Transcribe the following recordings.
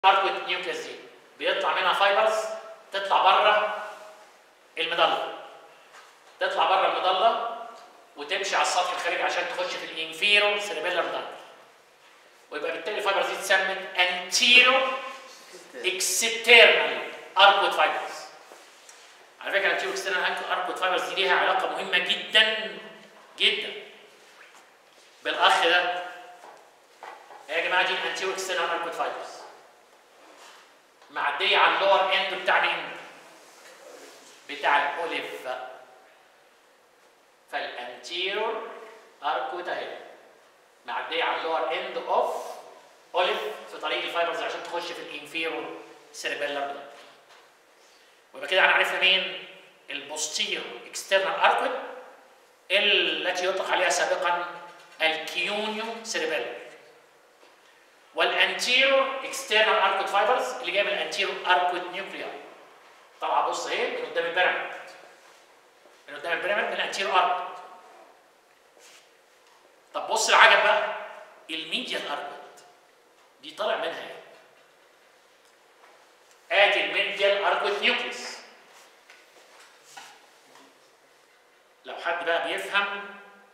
اركوت نيوكليس دي بيطلع منها فايبرز تطلع بره المظله تطلع بره المظله وتمشي على السطح الخارجي عشان تخش في الانفيرو سيربيلر دانك ويبقى بالتالي الفايبرز دي تسمى انتيرو اكسترنال اركوت فايبرز على فكره الانتيرو اكسترنال اركوت فايبرز دي ليها علاقه مهمه جدا جدا بالاخ ده يا جماعه دي الانتيرو اكسترنال اركوت فايبرز معديه على اللور اند بتاع مين؟ بتاع الاوليف فالانتيرور اركوت اهي معديه على اللور اند اوف اوليف في طريق الفايبرز عشان تخش في الانفيرور سيربيلر بلاد ويبقى كده احنا عرفنا مين البوستيرو اكسترنال اركوت التي يطلق عليها سابقا الكيونيو سيربيلر والانتيرو اكسترنال اركوت فايبرز اللي جايه من الانتيرو اركوت نيوكليار طالعه بص اهي من قدام البيراميد من قدام البيراميد من الانتيرو اركوت طب بص العجب بقى الميديال اركوت دي طالع منها ايه ادي الميديال اركوت نيوكليس لو حد بقى بيفهم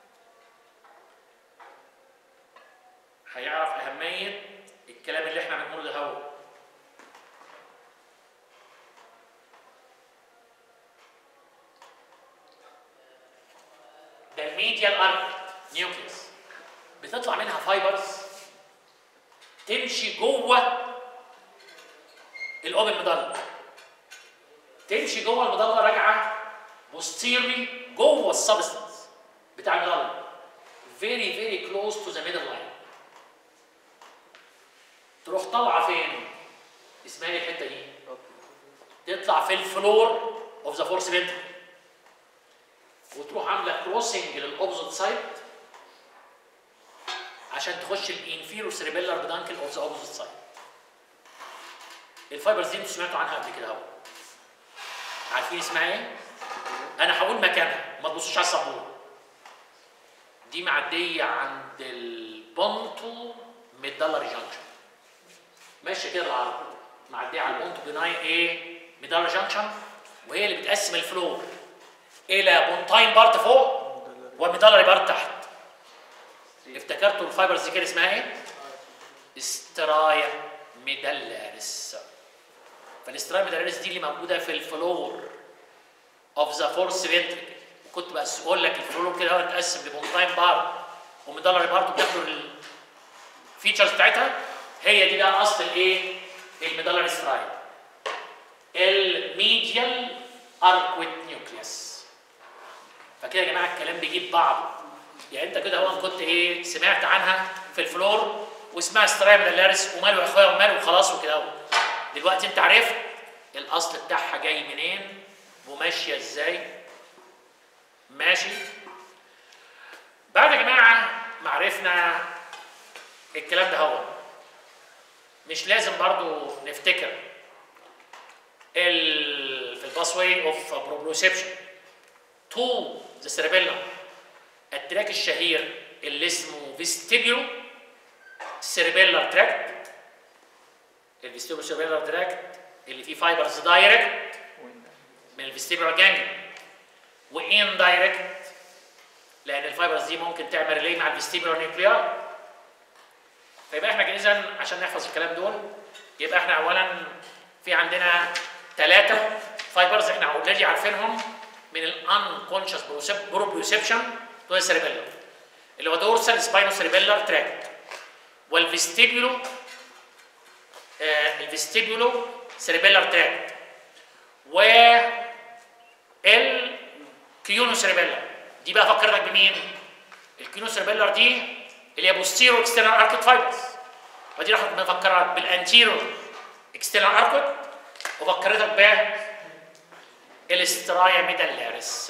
هيعرف أهمية الكلام اللي احنا بنقوله ده هو ده الميديال ارك نيوكليس بتطلع منها فايبرز تمشي جوه الاوبن مضله تمشي جوه المضله راجعه بوستيرلي جوه السبستنس بتاع المضله very very close to the middle line تروح طالعه فين؟ اسمها ايه الحته دي؟ تطلع في الفلور اوف ذا فورس فينتر وتروح عامله كروسنج للاوبزيت سايد عشان تخش الانفيرو سيربيلر بدانكل اوف ذا اوبزيت سايد الفايبرز دي انتوا سمعتوا عنها قبل كده اهو عارفين اسمها ايه؟ انا هقول مكانها ما تبصوش على السبوره دي معديه عند البونتو ميدالري جانكشن ماشيه كده بالعرض معديه على البونتو بناي ايه ميدالري جانكشن وهي اللي بتقسم الفلور الى بونتاين بارت فوق وميدالري بارت تحت افتكرتوا الفايبرز دي كده اسمها ايه؟ استرايا ميدالاريس فالاسترايا ميدالاريس دي اللي موجوده في الفلور اوف ذا فورس فينتريكل كنت بس اقول لك الفلور كده هو اتقسم لبونتاين بار وميدالري بارت بتاخدوا الفيتشرز بتاعتها هي دي بقى اصل الايه؟ الميدالري سترايد الميديال اركويت نيوكليوس فكده يا جماعه الكلام بيجيب بعضه يعني انت كده هو كنت ايه سمعت عنها في الفلور واسمها سترايا ميدالاريس وماله يا اخويا وماله وخلاص وكده اهو دلوقتي انت عرفت الاصل بتاعها جاي منين وماشيه ازاي ماشي بعد يا جماعه ما عرفنا الكلام ده هو مش لازم برضو نفتكر ال في الباسوي اوف بروبروسيبشن تو ذا سيربيلم التراك الشهير اللي اسمه فيستيبيو سيربيلر تراكت الفيستيبيو سيربيلر تراكت اللي فيه فايبرز دايركت من الفيستيبيو جانجل وان دايركت لان الفايبرز دي ممكن تعمل ريلي مع الفيستيبيو نيوكليار فيبقى احنا اذا عشان نحفظ الكلام دول يبقى احنا اولا في عندنا ثلاثه فايبرز احنا اوريدي عارفينهم من الانكونشس بروبريوسبشن تو السيربيلر اللي هو دورسال سباينو سيربيلر تراكت والفيستيبيولو آه الفيستيبيولو سيربيلر تراكت و الكيونو سيربيلر دي بقى فكرتك بمين؟ الكيونو سيربيلر دي اللي هي بوستيرو اكسترنال اركت فايبرز ودي راح مفكرك بالانتيرو اكسترنال اركت وفكرتك ب الاسترايا ميدالاريس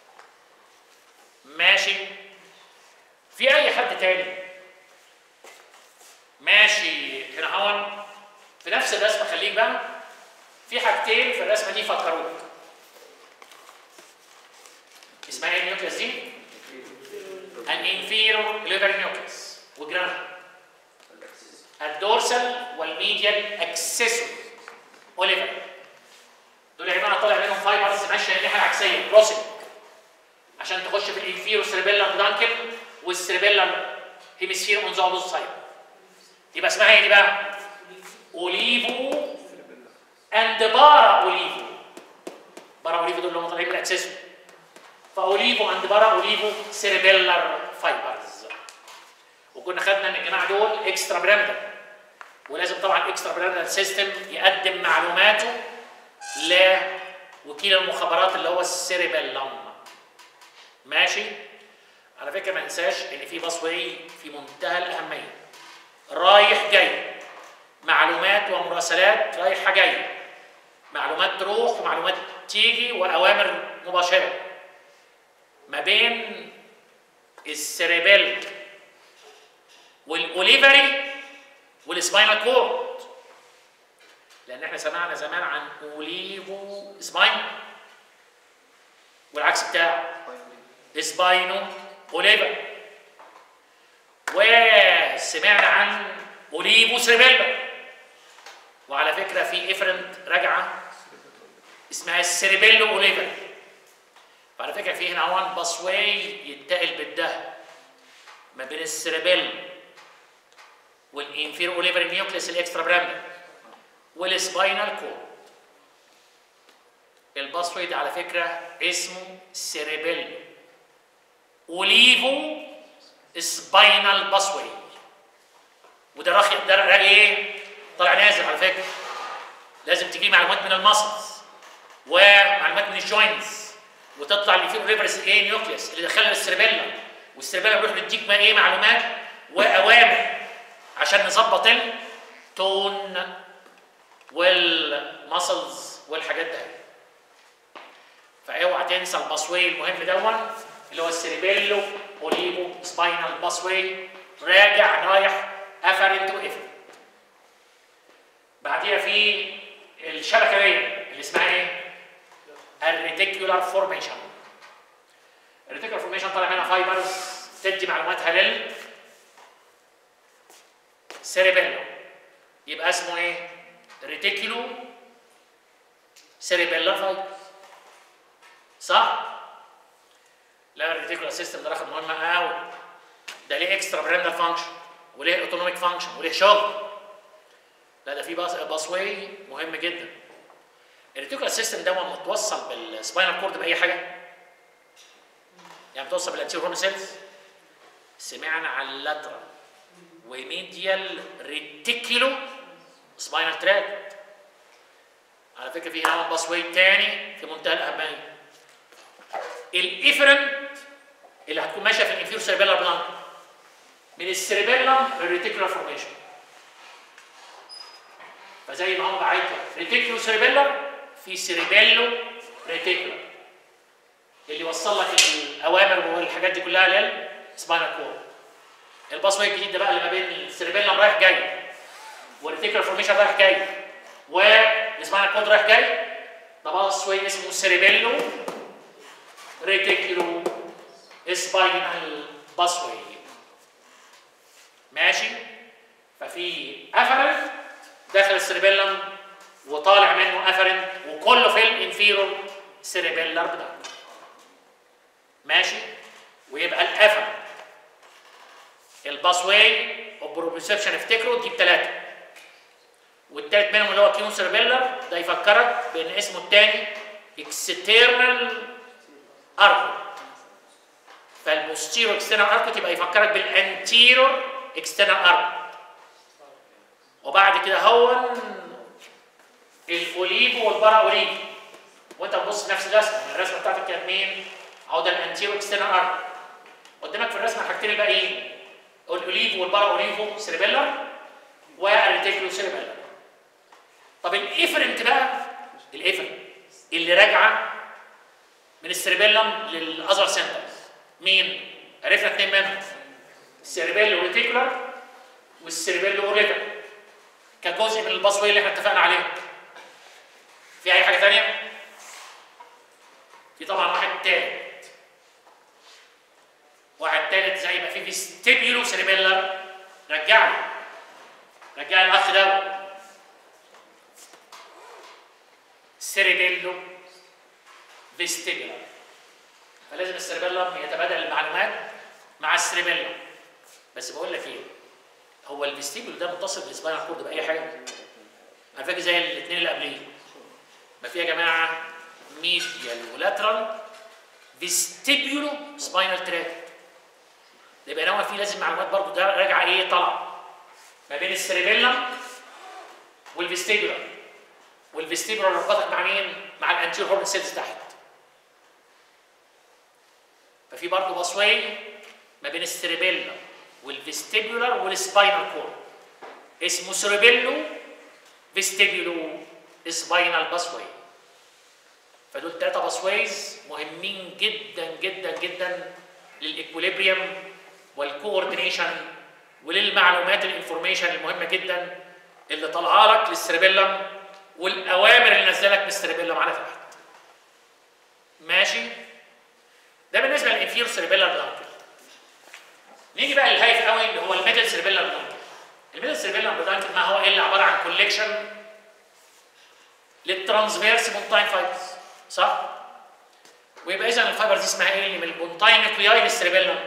ماشي في اي حد تاني ماشي هنا هون في نفس الرسمه خليك بقى في حاجتين في الرسمه دي فكروك اسمها ايه النيوكليس دي؟ an inferior liver nucleus وجرانها الدورسال والميديال اكسسوري اوليفر دول يا جماعه طالع منهم فايبرز ماشيه الناحيه العكسيه كروسنج عشان تخش في الانفيرو سيربيلر دانكل والسيربيلر هيمسفير اون ذا اوبوزيت سايد يبقى اسمها ايه دي بقى؟ اوليفو اند بارا اوليفو بارا اوليفو دول اللي هم طالعين من الاكسسوري فاوليفو اند بارا اوليفو سيربيلر فايبرز وكنا خدنا ان الجماعه دول اكسترا براندل ولازم طبعا الاكسترا براندل سيستم يقدم معلوماته لوكيل المخابرات اللي هو السيربيلم ماشي على فكره ما ننساش ان في باس واي في منتهى الاهميه رايح جاي معلومات ومراسلات رايحه جايه معلومات تروح ومعلومات تيجي واوامر مباشره ما بين السيريبيل والاوليفري والسباينال كورد لان احنا سمعنا زمان عن اوليفو سباين والعكس بتاعه سباينو اوليفر وسمعنا عن اوليفو سيربيلا وعلى فكره في افرنت راجعه اسمها السيربيلو اوليفر فعلى فكره في هنا وان باسواي يتقل بالده ما بين السيربيل والانفيرو اوليفر نيوكليس الاكسترا برامبل والسباينال كورد الباسواي ده على فكره اسمه سيربيلو اوليفو سباينال باسواي وده راخي ده راخي ايه؟ طالع نازل على فكره لازم تجيب معلومات من المسلز ومعلومات من الجوينتس وتطلع اللي فيه ريفرس ايه نيوكليس اللي دخلها السيربيلا والسيربيلا بيروح يديك ما ايه معلومات واوامر عشان نظبط التون والمسلز والحاجات ده فاوعى تنسى الباسواي المهم دون اللي هو السيربيلو اوليفو سباينال باسواي راجع رايح افرنت وافرنت بعديها في الشبكه دي اللي اسمها ايه؟ الريتيكولار فورميشن الريتيكولار فورميشن طالع منها فايبرز تدي معلوماتها لل سيريبيلو يبقى اسمه ايه؟ ريتيكولو سيريبيلار فايبرز صح؟ لا الريتيكولار سيستم ده رقم مهم قوي ده ليه اكسترا براندال فانكشن وليه اوتونوميك فانكشن وليه شغل لا ده في باس باسواي مهم جدا الريتيكولار سيستم ده متوصل بالسباينال كورد باي حاجه يعني متوصل بالانتيرو هورن سيلز سمعنا عن اللاترال وميديال ريتيكولو سباينال تراك على فكره في هنا باسواي تاني في منتهى الاهميه الافرنت اللي هتكون ماشيه في الانفيرو سيربيلار بلانك من السيربيلم للريتيكولار فورميشن فزي ما هو بعت لك ريتيكولو سيربيلر في سيربيلو ريتيكولار اللي وصل لك الاوامر والحاجات دي كلها للسباينال كورد الباسواي الجديد ده بقى اللي ما بين السيربيلم رايح جاي والريتيكولار فورميشن رايح جاي والسباينال كورد رايح جاي ده باسواي اسمه سيربيلو ريتيكولو سباينال باسواي ماشي ففي افرنت داخل السيربيلم وطالع منه افرنت وكله في الانفيرو سيربيلر ده ماشي ويبقى الافرنت الباسواي والبروبريسبشن افتكروا تجيب ثلاثه والتالت منهم اللي هو كيمو سيربيلر ده يفكرك بان اسمه الثاني اكسترنال اركو فالبوستيرو اكسترنال اركو يبقى يفكرك بالانتيرور اكسترنال اركو وبعد كده هو الاوليفو والبارا اوليفو وانت بتبص نفس الرسمه الرسمه بتاعتك كانت مين؟ اهو ده الانتيرو اكسترنال ارك قدامك في الرسمه الحاجتين الباقيين الاوليفو والبارا اوليفو سيربيلر والريتيكولو سيربيلر طب الافرنت بقى الافرنت اللي راجعه من السيربيلم للاذر سنترز مين؟ عرفنا اثنين منهم السيربيلو ريتيكولار والسيربيلو اوريتر كجزء من الباسوي اللي احنا اتفقنا عليه في اي حاجه ثانيه في طبعا واحد تالت واحد تالت زي ما في فيستيبيولو سيربيلر رجع لي رجع الاخ ده سيريبيلو فيستيبيولار فلازم السيربيلم يتبادل المعلومات مع السيربيلم بس بقول لك ايه هو الفيستيبيول ده متصل بالسباينال كورد باي حاجه انا فاكر زي الاثنين اللي قبليه ما في يا جماعه ميديال ولاترال فيستيبيولو سباينال تراك يبقى نوع فيه لازم معلومات برضو ده راجعه ايه طالعه ما بين السيربيلم والفيستيبيولار والفيستيبيولار ربطك مع مين؟ مع الانتير هورن سيلز تحت ففي برضه باسواي ما بين السيربيلم والفيستيبيولار والسباينال كورد اسمه سيربيلو فيستيبيولو سباينال باسواي فدول ثلاثة باسويز مهمين جدا جدا جدا للاكوليبريم والكوردينيشن وللمعلومات الانفورميشن المهمة جدا اللي طالعه لك للسيربيلم والاوامر اللي نزلك من السيربيلم على تحت. ماشي؟ ده بالنسبه للانفير سيربيلر بلانكل. نيجي بقى للهايف قوي اللي هو الميدل سيربيلر بلانكل. الميدل سيربيلر بلانكل ما هو الا عباره عن كوليكشن للترانسفيرس بونتاين فايبرز صح؟ ويبقى اذا الفايبر دي اسمها ايه؟ اللي من البونتاين نيوكلياي للسيربيلم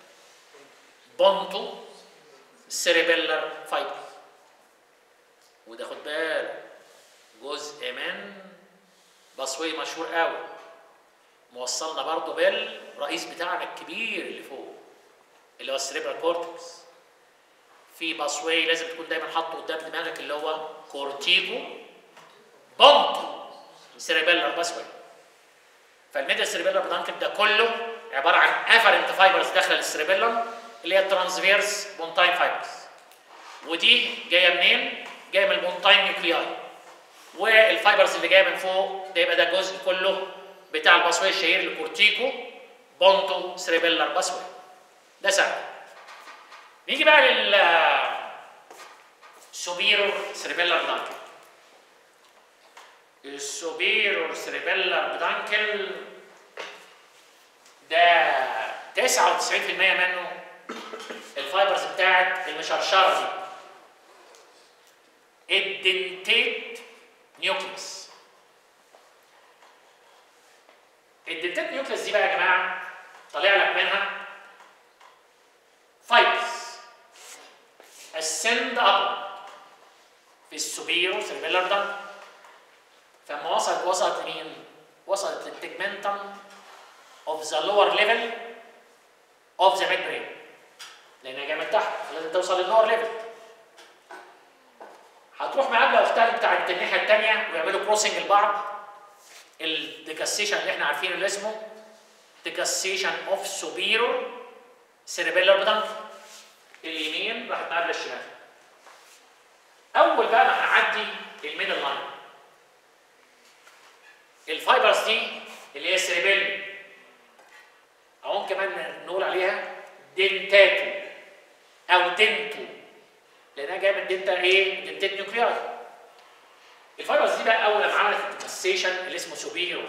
بونتو سيربيلر فايبر وده خد بالك جزء من بصوي مشهور قوي موصلنا برضه بالرئيس بتاعنا الكبير اللي فوق اللي هو السريبرال كورتكس في بصوي لازم تكون دايما حاطه قدام دماغك اللي هو كورتيكو بونتو سيريبيلر باسوي فالميدل سيريبيلر بلانكت ده كله عباره عن افرنت فايبرز داخله السيريبيلم اللي هي الترانسفيرس بونتاين فايبرز ودي جايه منين؟ جايه من البونتاين نيوكلياي والفايبرز اللي جايه من فوق ده يبقى ده جزء كله بتاع الباسوي الشهير الكورتيكو بونتو سيريبيلر باسوي ده سهل نيجي بقى لل سوبيرور سيريبيلر بلانكت السوبيرور سيريبيلر بدانكل ده 99% منه الفايبرز بتاعت المشرشره دي الدنتيت نيوكليس الدنتيت نيوكليس دي بقى يا جماعه طالع لك منها فايبرز ascend up في السوبيرو سيربيلر ده فلما وصلت وصلت لمين؟ وصلت للتجمنتم of the lower level of the midbrain لانها جايه من تحت لازم توصل لللور ليفل هتروح مقابله اختها بتاعت الناحيه الثانيه ويعملوا كروسنج لبعض الديكاسيشن اللي احنا عارفينه اللي اسمه ديكاسيشن اوف سوبيرو سيربيلر بدنك اليمين راحت مقابله الشمال اول بقى ما هنعدي الميدل لاين الفايبرز دي اللي هي السيربيلم او كمان نقول عليها دنتاتو او دنتو لانها جايه من دنتا ايه؟ دنتات نيوكلياي الفايبرز دي بقى اول ما عملت الديكاسيشن اللي اسمه سوبيريور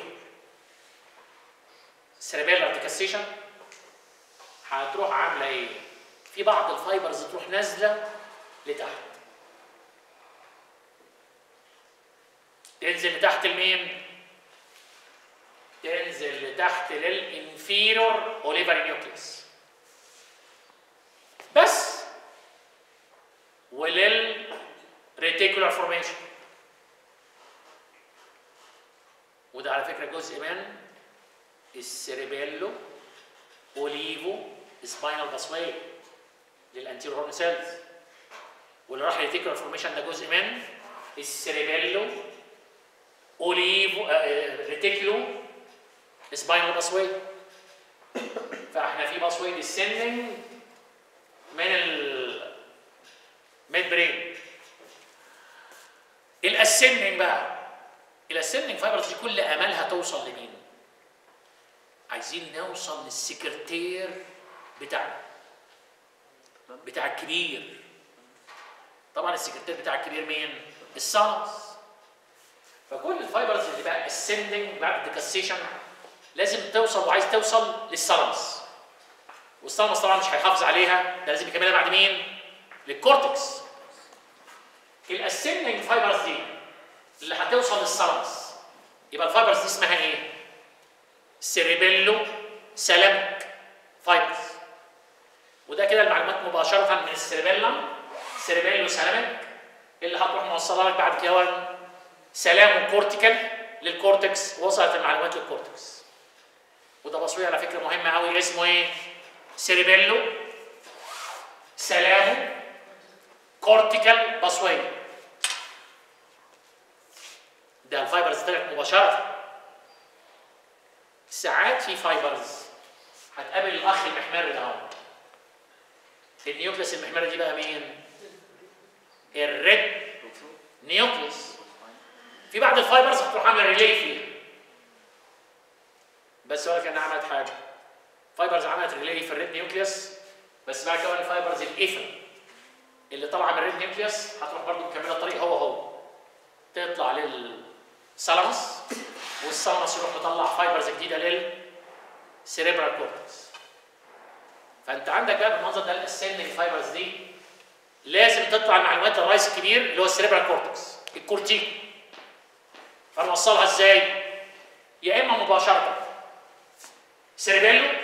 سيربيلر ديكاسيشن هتروح عامله ايه؟ في بعض الفايبرز تروح نازله لتحت تنزل لتحت لمين؟ تنزل لتحت للانفيرور اوليفري نيوكليس بس وللريتيكولار فورميشن وده على فكره جزء من السيريبيلو اوليفو سباينال باسواي للانتيرو هورن سيلز واللي راح ريتيكولار فورميشن ده جزء من السيريبيلو اوليفو ريتيكولو سباينال باسواي فاحنا في باسواي ديسندنج من الميد برين الاسندنج بقى الاسندنج فايبرز دي كل املها توصل لمين؟ عايزين نوصل للسكرتير بتاعنا بتاع الكبير طبعا السكرتير بتاع الكبير مين؟ السانس فكل الفايبرز اللي بقى اسندنج بعد الديكاسيشن لازم توصل وعايز توصل للسلمس والسلمس طبعا مش هيحافظ عليها ده لازم يكملها بعد مين؟ للكورتكس الاسندنج فايبرز دي اللي هتوصل للسلمس يبقى الفايبرز دي اسمها ايه؟ سيريبيلو سلامك فايبرز وده كده المعلومات مباشرة من السيربيلم سيربيلو سلامك اللي هتروح موصلها لك بعد كده سلام كورتيكال للكورتكس وصلت المعلومات للكورتكس وده تصوير على فكرة مهم قوي اسمه ايه؟ سيربيلو سلامو كورتيكال باسوي ده الفايبرز طلعت مباشرة ساعات في فايبرز هتقابل الاخ المحمر ده اهو النيوكليس المحمره دي بقى مين؟ الريد نيوكليس في بعض الفايبرز هتروح عامله ريلي فيها بس هو كان عملت حاجه فايبرز عملت ريلي في الريد نيوكليس بس بعد كده الفايبرز الافن اللي طالعه من الريد نيوكليس هتروح برضه مكمله الطريق هو هو تطلع للسلامس والسلامس يروح مطلع فايبرز جديده للسيريبرال كورتكس فانت عندك بقى بالمنظر ده الاسندنج فايبرز دي لازم تطلع المعلومات للرايس الكبير اللي هو السيريبرال كورتكس الكورتيكو فنوصلها ازاي؟ يا اما مباشره سيريبيلو